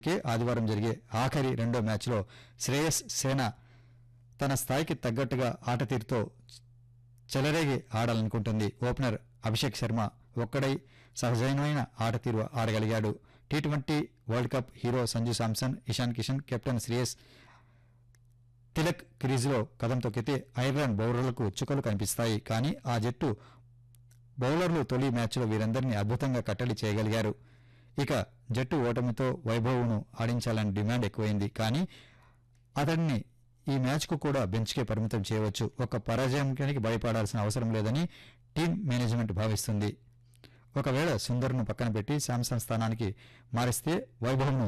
కే ఆదివారం జరిగే ఆఖరి రెండో మ్యాచ్లో శ్రేయస్ సేన తన స్థాయికి తగ్గట్టుగా ఆట తీరుతో చెలరేగి ఆడాలనుకుంటుంది ఓపెనర్ అభిషేక్ శర్మ ఒక్కడై సహజమైన ఆట తీరు ఆడగలిగాడు T twenty world cup hero Sanju Samson Ishan Kishan captain Shreyas Tilak క్రీజులో కదం తొక్కితే ఐర్లాండ్ బౌలర్లకు చుక్కలు కనిపిస్తాయి కానీ ఆ జట్టు బౌలర్లు తొలి మ్యాచ్లో వీరందరినీ అద్భుతంగా కట్టడి చేయగలిగారు ఇక జట్టు ఓటమితో వైభవ్ను ఆడించాలని డిమాండ్ ఎక్కువైంది కానీ అతడిని ఈ మ్యాచ్కు కూడా బెంచ్కే పరిమితం చేయవచ్చు ఒక పరాజయానికి భయపడాల్సిన అవసరం లేదని టీం మేనేజ్మెంట్ భావిస్తుంది ఒకవేళ సుందర్ను పక్కన పెట్టి శాంసంగ్ స్థానానికి మారిస్తే వైభవ్ను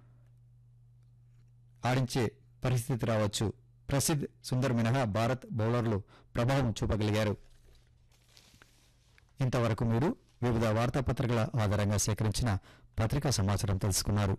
ఆడించే పరిస్థితి రావచ్చు ప్రసిద్ సుందర్ మినహా భారత్ బౌలర్లు ప్రభావం చూపగలిగారు ఇంతవరకు మీరు వివిధ వార్తాపత్రికల ఆధారంగా సేకరించిన పత్రికా సమాచారం తెలుసుకున్నారు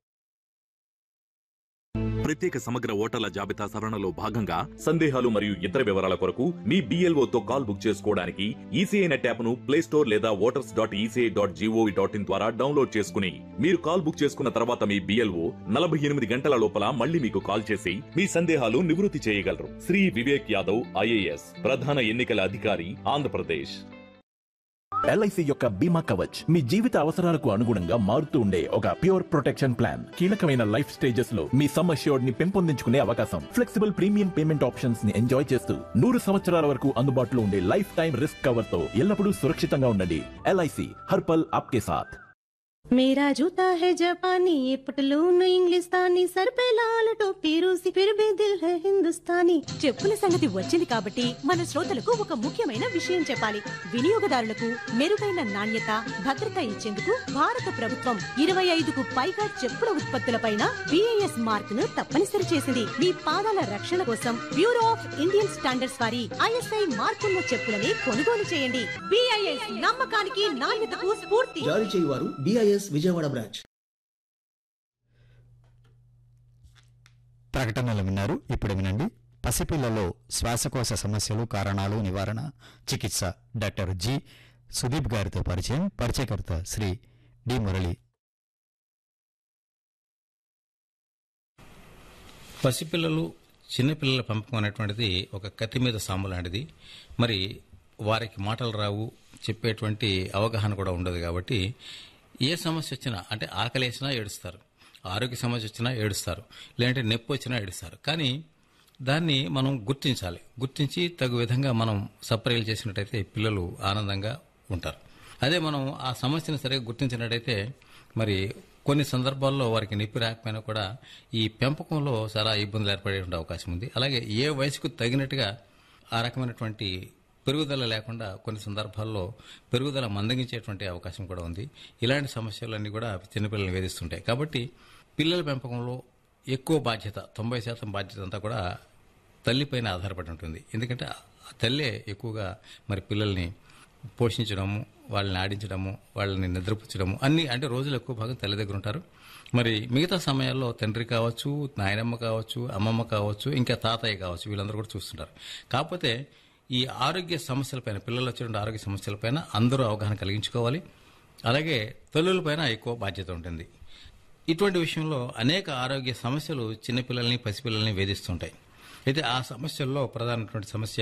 ప్రత్యేక సమగ్ర ఓటర్ల జాబితా సవరణలో భాగంగా సందేహాలు మరియు ఇతర వివరాల కొరకు మీ BLO తో కాల్ బుక్ చేసుకోవడానికి ఈసీఐ నెట్ యాప్ను ప్లే స్టోర్ లేదా voters dot ECI dot gov dot in ద్వారా డౌన్లోడ్ చేసుకుని మీరు కాల్ బుక్ చేసుకున్న తర్వాత మీ బిఎల్ఓ నలభై ఎనిమిది గంటల లోపల మళ్ళీ మీకు కాల్ చేసి మీ సందేహాలు నివృత్తి చేయగలరు శ్రీ వివేక్ యాదవ్ ఐఏఎస్ ప్రధాన ఎన్నికల అధికారి ఆంధ్రప్రదేశ్ ఎల్ఐసి యొక్క బీమా కవచ్ మీ జీవిత అవసరాలకు అనుగుణంగా మారుతూ ఉండే ఒక ప్యూర్ ప్రొటెక్షన్ ప్లాన్ కీలకమైన లైఫ్ స్టేజెస్ లో మీ సమ్ అష్యూర్డ్ ని పెంపొందించుకునే అవకాశం ఫ్లెక్సిబుల్ ప్రీమియం పేమెంట్ ఆప్షన్స్ ని ఎంజాయ్ చేస్తూ నూరు సంవత్సరాల వరకు అందుబాటులో ఉండే లైఫ్ టైం రిస్క్ కవర్ తో ఎల్లప్పుడూ సురక్షితంగా ఉండండి ఎల్ఐసి హర్పల్ ఆప్కే సాథ్ मेरा जूता है जापानी ये पटलून इंग्लिस्तानी सर पे लाल टोपी रूसी फिर भी दिल है हिंदुस्तानी చెప్పుల సంగతి వచ్చింది కాబట్టి మన శ్రోతలకు ఒక ముఖ్యమైన విషయం చెప్పాలి వినియోగదారులకు మెరుగైన నాణ్యత భద్రత ఇచ్చేందుకు భారత ప్రభుత్వం ఇరవై ఐదుకు పైగా చెప్పుల ఉత్పత్తులపైన బిఐఎస్ మార్క్ ను తప్పనిసరి చేసింది మీ పాదాల రక్షణ కోసం బ్యూరో ఆఫ్ ఇండియన్ స్టాండర్డ్స్ వారి ఐఎస్ఐ మార్కున్న చెప్పులని కొనుగోలు చేయండి బిఐఎస్ నమ్మకానికి నాణ్యతకు స్ఫూర్తి జారీ చేయువారు డిఐఎస్ విజయవాడ బ్రాంచ్ ప్రకటనలు విన్నారు ఇప్పుడు వినండి పసిపిల్లలో శ్వాసకోశ సమస్యలు కారణాలు నివారణ చికిత్స డాక్టర్ జి సుదీప్ గారితో పరిచయం పరిచయకర్త శ్రీ డి మురళి పసిపిల్లలు చిన్నపిల్లల పెంపకం అనేటువంటిది ఒక కత్తి మీద సాము లాంటిది మరి వారికి మాటలు రావు చెప్పేటువంటి అవగాహన కూడా ఉండదు కాబట్టి ఏ సమస్య వచ్చినా అంటే ఆకలి వేసినా ఏడుస్తారు ఆరోగ్య సమస్య వచ్చినా ఏడుస్తారు లేదంటే నొప్పి వచ్చినా ఏడుస్తారు కానీ దాన్ని మనం గుర్తించాలి గుర్తించి తగు విధంగా మనం సపర్యలు చేసినట్టయితే పిల్లలు ఆనందంగా ఉంటారు అదే మనం ఆ సమస్యను సరిగ్గా గుర్తించినట్టయితే మరి కొన్ని సందర్భాల్లో వారికి నొప్పి రాకపోయినా కూడా ఈ పెంపకంలో చాలా ఇబ్బందులు ఏర్పడే అవకాశం ఉంది అలాగే ఏ వయసుకు తగినట్టుగా ఆ రకమైనటువంటి పెరుగుదల లేకుండా కొన్ని సందర్భాల్లో పెరుగుదల మందగించేటువంటి అవకాశం కూడా ఉంది ఇలాంటి సమస్యలన్నీ కూడా చిన్నపిల్లల్ని వేధిస్తుంటాయి కాబట్టి పిల్లల పెంపకంలో ఎక్కువ బాధ్యత తొంభై శాతం బాధ్యత అంతా కూడా తల్లిపైన ఆధారపడి ఉంటుంది ఎందుకంటే ఆ తల్లే ఎక్కువగా మరి పిల్లల్ని పోషించడము వాళ్ళని ఆడించడము వాళ్ళని నిద్రపుచ్చడము అన్ని అంటే రోజులు ఎక్కువ భాగం తల్లి దగ్గర ఉంటారు మరి మిగతా సమయాల్లో తండ్రి కావచ్చు నాయనమ్మ కావచ్చు అమ్మమ్మ కావచ్చు ఇంకా తాతయ్య కావచ్చు వీళ్ళందరూ కూడా చూస్తుంటారు కాకపోతే ఈ ఆరోగ్య సమస్యలపైన పిల్లలు వచ్చే ఆరోగ్య సమస్యలపైన అందరూ అవగాహన కలిగించుకోవాలి అలాగే తల్లులపైన ఎక్కువ బాధ్యత ఉంటుంది ఇటువంటి విషయంలో అనేక ఆరోగ్య సమస్యలు చిన్నపిల్లల్ని పసిపిల్లల్ని వేధిస్తుంటాయి అయితే ఆ సమస్యల్లో ప్రధానమైనటువంటి సమస్య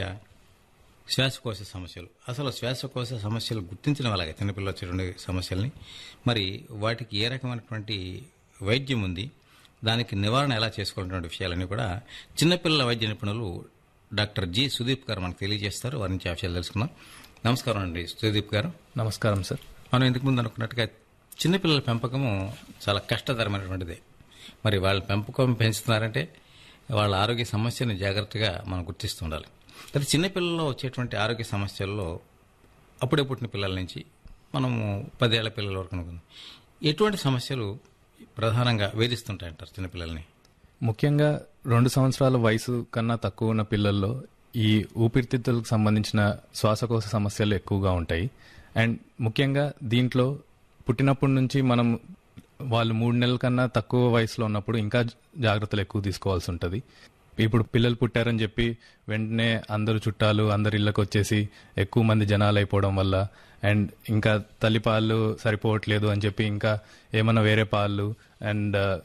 శ్వాసకోశ సమస్యలు అసలు శ్వాసకోశ సమస్యలు గుర్తించడం అలాగే చిన్నపిల్లలు వచ్చేటువంటి సమస్యల్ని మరి వాటికి ఏ రకమైనటువంటి వైద్యం ఉంది దానికి నివారణ ఎలా చేసుకోవాలనేటువంటి విషయాలన్నీ కూడా చిన్నపిల్లల వైద్య నిపుణులు డాక్టర్ జి సుదీప్ గారు మనకు తెలియజేస్తారు వారి నుంచి ఆ విషయాలు తెలుసుకుందాం నమస్కారం అండి సుదీప్ గారు నమస్కారం సార్ మనం ఇంతకు ముందు అనుకున్నట్టుగా చిన్నపిల్లల పెంపకము చాలా కష్టతరమైనటువంటిదే మరి వాళ్ళ పెంపకం పెంచుతున్నారంటే వాళ్ళ ఆరోగ్య సమస్యని జాగ్రత్తగా మనం గుర్తిస్తూ ఉండాలి అయితే చిన్నపిల్లల్లో వచ్చేటువంటి ఆరోగ్య సమస్యల్లో అప్పుడే పుట్టిన పిల్లల నుంచి మనము పదేళ్ల పిల్లల వరకు అనుకుందాం ఎటువంటి సమస్యలు ప్రధానంగా వేధిస్తుంటాయంటారు చిన్నపిల్లల్ని ముఖ్యంగా రెండు సంవత్సరాల వయసు కన్నా తక్కువ ఉన్న పిల్లల్లో ఈ ఊపిరితిత్తులకు సంబంధించిన శ్వాసకోశ సమస్యలు ఎక్కువగా ఉంటాయి అండ్ ముఖ్యంగా దీంట్లో పుట్టినప్పటి నుంచి మనం వాళ్ళు మూడు నెలల కన్నా తక్కువ వయసులో ఉన్నప్పుడు ఇంకా జాగ్రత్తలు ఎక్కువ తీసుకోవాల్సి ఉంటుంది ఇప్పుడు పిల్లలు పుట్టారని చెప్పి వెంటనే అందరు చుట్టాలు అందరు ఇళ్ళకి వచ్చేసి ఎక్కువ మంది జనాలు అయిపోవడం వల్ల అండ్ ఇంకా తల్లి పాలు సరిపోవట్లేదు అని చెప్పి ఇంకా ఏమన్నా వేరే పాలు అండ్